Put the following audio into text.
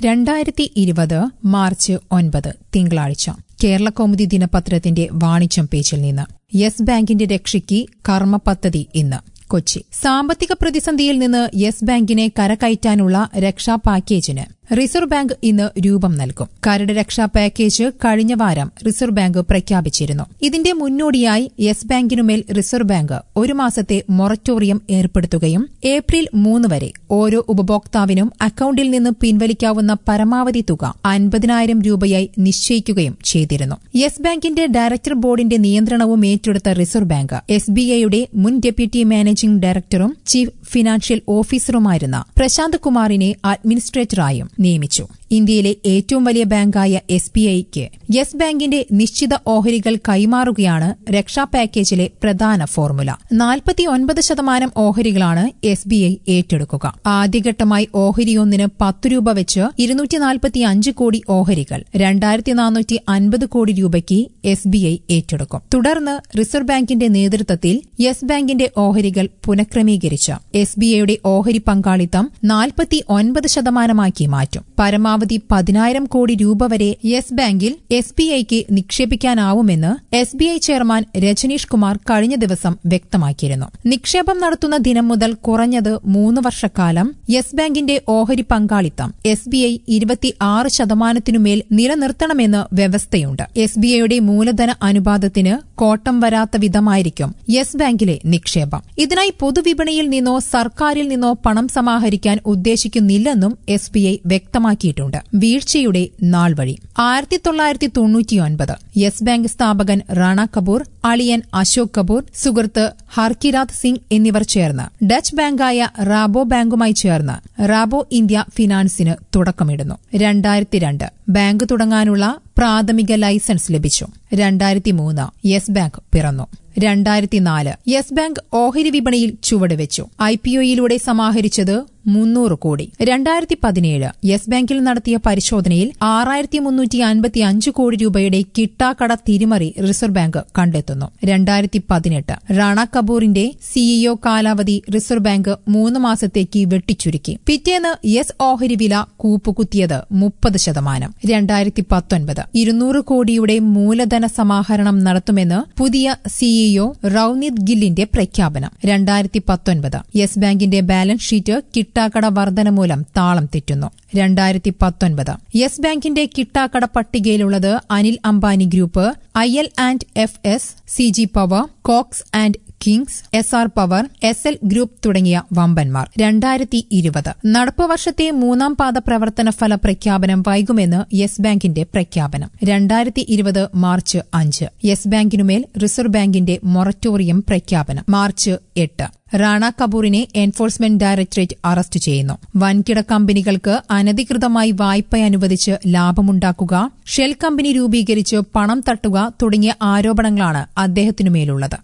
രണ്ടായിരത്തി ഇരുപത് മാർച്ച് ഒൻപത് തിങ്കളാഴ്ച കേരള കൗമുദി ദിനപത്രത്തിന്റെ വാണിജ്യം പേജിൽ നിന്ന് യെസ് ബാങ്കിന്റെ രക്ഷയ്ക്ക് കർമ്മ പദ്ധതി ഇന്ന് കൊച്ചി സാമ്പത്തിക പ്രതിസന്ധിയിൽ നിന്ന് യെസ് ബാങ്കിനെ കരകയറ്റാനുള്ള രക്ഷാ പാക്കേജിന് റിസർവ് ബാങ്ക് ഇന്ന് രൂപം നൽകും കരട് രക്ഷാ പാക്കേജ് കഴിഞ്ഞ വാരം റിസർവ് ബാങ്ക് പ്രഖ്യാപിച്ചിരുന്നു ഇതിന്റെ മുന്നോടിയായി യെസ് ബാങ്കിനുമേൽ റിസർവ് ബാങ്ക് ഒരു മാസത്തെ മൊറട്ടോറിയം ഏർപ്പെടുത്തുകയും ഏപ്രിൽ മൂന്ന് വരെ ഓരോ ഉപഭോക്താവിനും അക്കൌണ്ടിൽ നിന്ന് പിൻവലിക്കാവുന്ന പരമാവധി തുക അൻപതിനായിരം രൂപയായി നിശ്ചയിക്കുകയും ചെയ്തിരുന്നു യെസ് ബാങ്കിന്റെ ഡയറക്ടർ ബോർഡിന്റെ നിയന്ത്രണവും ഏറ്റെടുത്ത റിസർവ് ബാങ്ക് എസ് ബി ഐയുടെ മുൻ ഡെപ്യൂട്ടി മാനേജിംഗ് ഡയറക്ടറും ചീഫ് ഫിനാൻഷ്യൽ ഓഫീസറുമായിരുന്ന പ്രശാന്ത് കുമാറിനെ അഡ്മിനിസ്ട്രേറ്ററായും നിയമിച്ചു ഇന്ത്യയിലെ ഏറ്റവും വലിയ ബാങ്കായ എസ് ബി ഐക്ക് യെസ് ബാങ്കിന്റെ നിശ്ചിത ഓഹരികൾ കൈമാറുകയാണ് രക്ഷാ പാക്കേജിലെ പ്രധാന ഫോർമുല നാൽപ്പത്തിയൊൻപത് ശതമാനം ഓഹരികളാണ് എസ് ബി ഐ ഏറ്റെടുക്കുക ആദ്യഘട്ടമായി ഓഹരിയൊന്നിന് പത്ത് രൂപ വെച്ച് ഇരുന്നൂറ്റി നാൽപ്പത്തിയഞ്ച് കോടി ഓഹരികൾ രണ്ടായിരത്തി നാനൂറ്റി അൻപത് കോടി രൂപയ്ക്ക് എസ് ബി ഐ ഏറ്റെടുക്കും തുടർന്ന് റിസർവ് ബാങ്കിന്റെ നേതൃത്വത്തിൽ യെസ് ബാങ്കിന്റെ ഓഹരികൾ പുനഃക്രമീകരിച്ച് എസ് ബി ഐയുടെ ഓഹരി പങ്കാളിത്തം നാൽപ്പത്തി ഒൻപത് ശതമാനമാക്കി മാറ്റും പരമാവധി പതിനായിരം കോടി രൂപ വരെ യെസ് ബാങ്കിൽ എസ് ബി ഐക്ക് നിക്ഷേപിക്കാനാവുമെന്ന് S B I chairman Rajneesh Kumar കഴിഞ്ഞ ദിവസം വ്യക്തമാക്കിയിരുന്നു നിക്ഷേപം നടത്തുന്ന ദിനം മുതൽ കുറഞ്ഞത് മൂന്ന് വർഷക്കാലം യെസ് ബാങ്കിന്റെ ഓഹരി പങ്കാളിത്തം എസ് ബി ഐ ഇരുപത്തിയാറ് ശതമാനത്തിനുമേൽ നിലനിർത്തണമെന്ന് വ്യവസ്ഥയുണ്ട് എസ് ബി ഐയുടെ മൂലധന അനുപാതത്തിന് കോട്ടം വരാത്ത വിധമായിരിക്കും യെസ് ബാങ്കിലെ നിക്ഷേപം ഇതിനായി പൊതുവിപണിയിൽ നിന്നോ സർക്കാരിൽ നിന്നോ പണം സമാഹരിക്കാൻ ഉദ്ദേശിക്കുന്നില്ലെന്നും എസ് ബി ഐ വ്യക്തമാക്കിയിട്ടുണ്ട് വീഴ്ചയുടെ നാൾ വഴി ആയിരത്തി തൊള്ളായിരത്തി തൊണ്ണൂറ്റിയൊൻപത് യെസ് ബാങ്ക് സ്ഥാപകൻ റാണ കപൂർ അളിയൻ അശോക് കപൂർ സുഹൃത്ത് ഹർകിരാത് സിംഗ് എന്നിവർ ചേർന്ന് ഡച്ച് ബാങ്കായ റാബോ ബാങ്കുമായി ചേർന്ന് റാബോ ഇന്ത്യ ഫിനാൻസിന് തുടക്കമിടുന്നു രണ്ടായിരത്തി രണ്ട് ബാങ്ക് തുടങ്ങാനുള്ള പ്രാഥമിക ലൈസൻസ് ലഭിച്ചു രണ്ടായിരത്തി മൂന്ന് യെസ് ബാങ്ക് പിറന്നു രണ്ടായിരത്തി നാല് യെസ് ബാങ്ക് ഓഹരി വിപണിയിൽ ചുവടുവെച്ചു ഐ പി ഒയിലൂടെ സമാഹരിച്ചത് മുന്നൂറ് കോടി രണ്ടായിരത്തി പതിനേഴ് യെസ് ബാങ്കിൽ നടത്തിയ പരിശോധനയിൽ ആറായിരത്തി മുന്നൂറ്റി അൻപത്തി അഞ്ച് കോടി രൂപയുടെ കിട്ടാക്കട തിരിമറി റിസർവ് ബാങ്ക് കണ്ടെത്തുന്നു രണ്ടായിരത്തി പതിനെട്ട് റാണ കപൂറിന്റെ സിഇഒ കാലാവധി റിസർവ് ബാങ്ക് മൂന്ന് മാസത്തേക്ക് വെട്ടിച്ചുരുക്കി പിറ്റേന്ന് യെസ് ഓഹരി വില കൂപ്പുകുത്തിയത് മുപ്പത് ശതമാനം രണ്ടായിരത്തി പത്തൊൻപത് ഇരുന്നൂറ് കോടിയുടെ മൂലധന സമാഹരണം നടത്തുമെന്ന് പുതിയ സിഇഒ റൌനിത് ഗില്ലിന്റെ പ്രഖ്യാപനം രണ്ടായിരത്തി പത്തൊൻപത് യെസ് ബാങ്കിന്റെ ബാലൻസ് ഷീറ്റ് കിട്ടാക്കട വർധന മൂലം താളം തെറ്റുന്നു രണ്ടായിരത്തി പത്തൊൻപത് യെസ് ബാങ്കിന്റെ കിട്ടാക്കട പട്ടികയിലുള്ളത് Anil Ambani group I L and F S C G power Cox and Kings S R power S L group തുടങ്ങിയ വമ്പന്മാർ രണ്ടായിരത്തി ഇരുപത് നടപ്പ് വർഷത്തെ മൂന്നാം പാദ പ്രവർത്തന ഫല പ്രഖ്യാപനം വൈകുമെന്ന് യെസ് ബാങ്കിന്റെ പ്രഖ്യാപനം രണ്ടായിരത്തി ഇരുപത് മാർച്ച് അഞ്ച് യെസ് ബാങ്കിനുമേൽ റിസർവ് ബാങ്കിന്റെ മൊറട്ടോറിയം പ്രഖ്യാപനം മാർച്ച് എട്ട് റാണ കപൂറിനെ എൻഫോഴ്സ്മെന്റ് ഡയറക്ടറേറ്റ് അറസ്റ്റ് ചെയ്യുന്നു വൻകിട കമ്പനികൾക്ക് അനധികൃതമായി വായ്പ അനുവദിച്ച് ലാഭമുണ്ടാക്കുക ഷെൽ കമ്പനി രൂപീകരിച്ച് പണം തട്ടുക തുടങ്ങിയ ആരോപണങ്ങളാണ് അദ്ദേഹത്തിനുമേലുള്ളത്